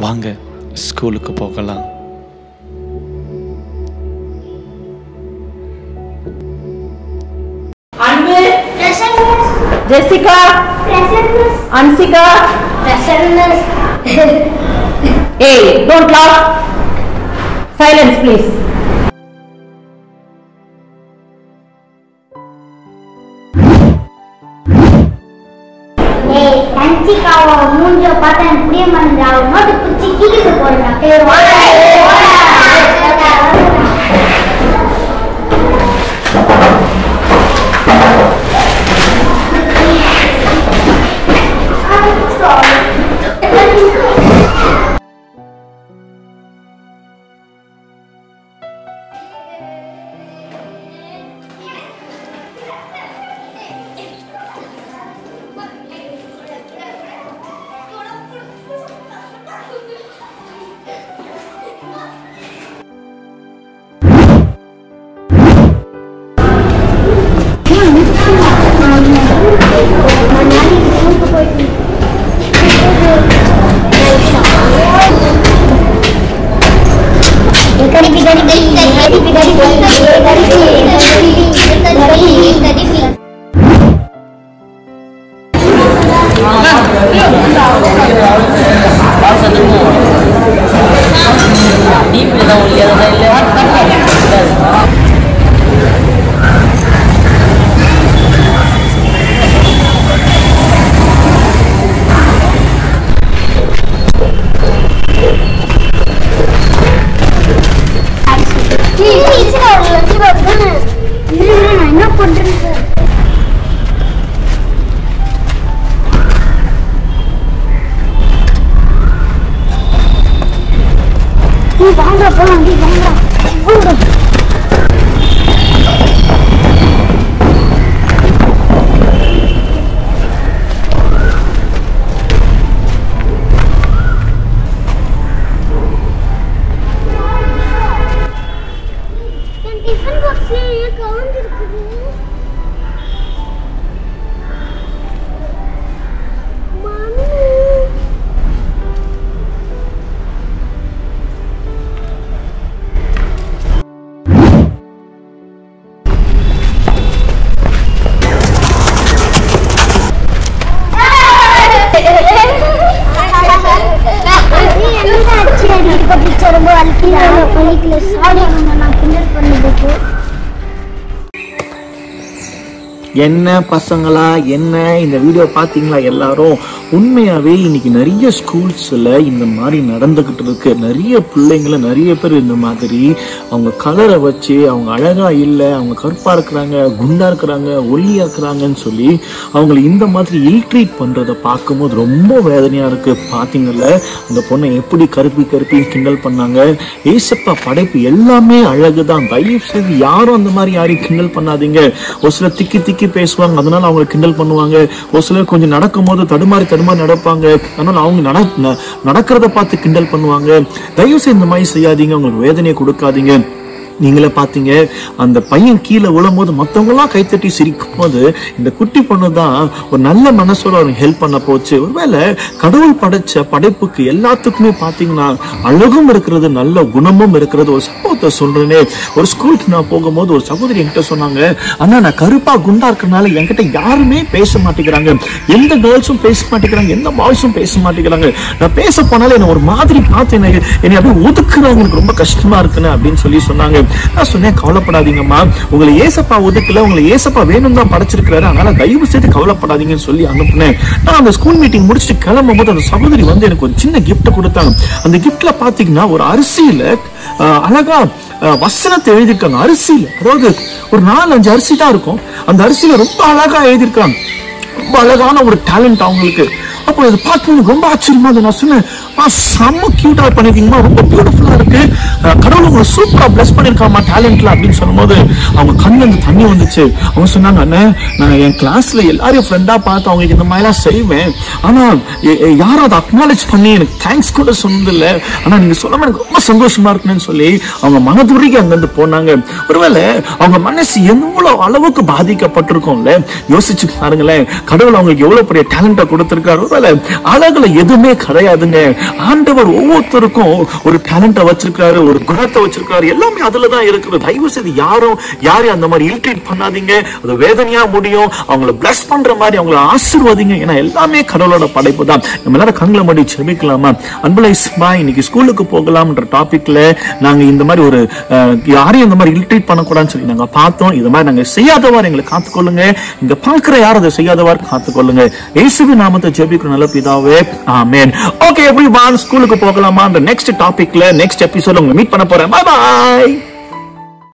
வாங்க ஸ்கூலுக்கு போகலாம் Anbu Present miss. Jessica Present miss. Anshika Present miss. ஏய் டோன்ட் லாஃப் சைலன்ஸ் ப்ளீஸ் ஏய் கஞ்சிக்காவ மூஞ்ச பார்த்தா எனக்கு புரிய மாட்டேங்குது அவ நோட்டு பிடிச்சி கீழிட்டு போறேன் ஏய் வாடா ஏய் வாடா கடிப்பி கடிப்பி கடிப்பி கடிப்பி கடிப்பி கடிப்பி என்ன பண்றேன் சார் நீ வாங்க போலாம் நீ வாங்க போங்க என் டிஃபன் பாக்ஸ்ல ஏன் கவுண்ட் இருக்குது மம்மி ரொம்ப அழுத்தினாங்க பள்ளிக்குள்ள சாரி நான் கிண்டல் பண்ணதுக்கு என்ன பசங்களா என்ன இந்த வீடியோ பார்த்தீங்களா எல்லாரும் உண்மையாவே இன்னைக்கு நிறைய ஸ்கூல்ஸ்ல இந்த மாதிரி நடந்துகிட்டு இருக்கு நிறைய பிள்ளைங்களை நிறைய பேர் இந்த மாதிரி அவங்க கலரை வச்சு அவங்க அழகா இல்லை அவங்க கருப்பா இருக்கிறாங்க குண்டா இருக்கிறாங்க ஒல்லியா இருக்கிறாங்கன்னு சொல்லி அவங்களை இந்த மாதிரி இல்ட்ரீட் பண்றதை பார்க்கும்போது ரொம்ப வேதனையா இருக்கு பாத்தீங்கல்ல அந்த பொண்ணை எப்படி கருப்பி கருப்பி கிண்டல் பண்ணாங்க ஏசப்பா படைப்பு எல்லாமே அழகுதான் தயவு செய்து யாரும் அந்த மாதிரி யாரையும் கிண்டல் பண்ணாதீங்க ஒரு சிலர் திக்கி திக்கி பேசுவாங்க அதனால அவங்க கிண்டல் பண்ணுவாங்க ஒரு சிலர் கொஞ்சம் நடக்கும் போது தடுமாறி தடுமாறி நடப்பாங்க அதனால அவங்க நட ந- நடக்கிறத பார்த்து கிண்டல் பண்ணுவாங்க தயவு செய்து இந்த மாதிரி செய்யாதீங்க உங்களுக்கு வேதனையை கொடுக்காதீங்க நீங்களே பார்த்தீங்க அந்த பையன் கீழே விழும்போது மற்றவங்களாம் கைத்தட்டி சிரிக்கும் போது இந்த குட்டி பொண்ணு தான் ஒரு நல்ல மனசோட அவனுக்கு ஹெல்ப் பண்ண போச்சு ஒருவேளை கடவுள் படைச்ச படைப்புக்கு எல்லாத்துக்குமே பார்த்தீங்கன்னா அழகும் இருக்கிறது நல்ல குணமும் இருக்கிறது ஒரு சம்பவத்தை சொல்றேனே ஒரு ஸ்கூலுக்கு நான் போகும்போது ஒரு சகோதரி என்கிட்ட சொன்னாங்க அண்ணா நான் கருப்பா குண்டா இருக்கறனால என்கிட்ட யாருமே பேச மாட்டேங்கிறாங்க எந்த கேர்ள்ஸும் பேச மாட்டேங்கிறாங்க எந்த பாய்ஸும் பேச மாட்டேங்கிறாங்க நான் பேச போனாலும் என்ன ஒரு மாதிரி பார்த்து என்னை என்னை அப்படியே ஒதுக்குறாங்க எனக்கு ரொம்ப கஷ்டமா இருக்குன்னு அப்படின்னு சொல்லி சொன்னாங்க நான் சொன்னேன் கவலைப்படாதீங்கம்மா உங்களை ஏசப்பா ஒதுக்கல உங்களை ஏசப்பா வேணும் தான் படைச்சிருக்கிறாரு அதனால தயவு செய்து கவலைப்படாதீங்கன்னு சொல்லி அனுப்புனேன் நான் அந்த ஸ்கூல் மீட்டிங் முடிச்சுட்டு கிளம்பும் போது அந்த சகோதரி வந்து எனக்கு ஒரு சின்ன gift கொடுத்தாங்க அந்த கிஃப்ட்ல பாத்தீங்கன்னா ஒரு அரிசியில ஆஹ், அழகா ஆஹ், வசனத்தை எழுதியிருக்காங்க அரிசியில அதாவது ஒரு நாலு அஞ்சு அரிசி தான் இருக்கும் அந்த அரிசியில ரொம்ப அழகா எழுதியிருக்காங்க ரொம்ப அழகான ஒரு டேலண்ட் அவங்களுக்கு அப்போ இதை பார்த்து எனக்கு ரொம்ப ஆச்சரியமா இருந்தது நான் சொன்னேன் "மா, செம்ம கியூட்டா பண்ணிருக்கீங்கம்மா ரொம்ப பியூட்டிஃபுல்லா இருக்கு அஹ், கடவுள் உங்களை சூப்பரா பிளஸ் பண்ணிருக்காமா டேலண்ட்ல அப்படின்னு சொல்லும்போது அவங்க கண்ணுல இருந்து தண்ணி வந்துச்சு அவங்க சொன்னாங்க அண்ணே நான் என் கிளாஸ்ல எல்லாரையும் ஃப்ரெண்டா பார்த்து அவங்களுக்கு இந்த மாதிரிலாம் செய்வேன் ஆனா எ- எ- யாரும் அதை அக்னாலேஜ் பண்ணி எனக்கு தேங்க்ஸ் கூட சொன்னது இல்ல ஆனா நீங்க சொல்லாம எனக்கு ரொம்ப சந்தோஷமா இருக்குன்னு சொல்லி அவங்க மனதுருகி அங்கிருந்து போனாங்க ஒருவேளை அவங்க மனசு எவ்வளவு அளவுக்கு பாதிக்கப்பட்டிருக்கும்ல யோசிச்சு பாருங்களேன் கடவுள் அவங்களுக்கு எவ்வளவு பெரிய டேலண்ட்டை கொடுத்திருக்காரு ஒருவேளை மட்டுமல்ல அழகுல எதுவுமே கிடையாதுங்க ஆண்டவர் ஒவ்வொருத்தருக்கும் ஒரு டேலண்ட வச்சிருக்காரு ஒரு குணத்தை வச்சிருக்காரு எல்லாமே அதுலதான் இருக்குது தயவு செய்து யாரும் யாரையும் அந்த மாதிரி இரிட்டேட் பண்ணாதீங்க அது வேதனையா முடியும் அவங்கள பிளஸ் பண்ற மாதிரி அவங்கள ஆசீர்வதிங்க ஏன்னா எல்லாமே கடவுளோட படைப்பு தான் நம்ம எல்லாரும் கண்களை மடி செபிக்கலாமா அன்புல இஸ்மா இன்னைக்கு ஸ்கூலுக்கு போகலாம்ன்ற டாபிக்ல நாங்க இந்த மாதிரி ஒரு அஹ், யாரையும் இந்த மாதிரி இரிட்டேட் பண்ணக்கூடாதுன்னு சொல்லி நாங்க பார்த்தோம் இது மாதிரி நாங்க செய்யாதவாறு எங்களை காத்துக்கொள்ளுங்க இங்க பாக்குற யாரும் அதை செய்யாதவாறு காத்துக்கொள்ளுங்க இயேசுவின் நாமத்தை ஜெபிக்கிற நல்ல பிதாவே ஆமென் ஓகே எவ்ரி ஒன் ஸ்கூலுக்கு போகலாமா அந்த நெக்ஸ்ட் டாபிக்ல நெக்ஸ்ட் எபிசோட் உங்களை மீட் பண்ண போறேன் பாய்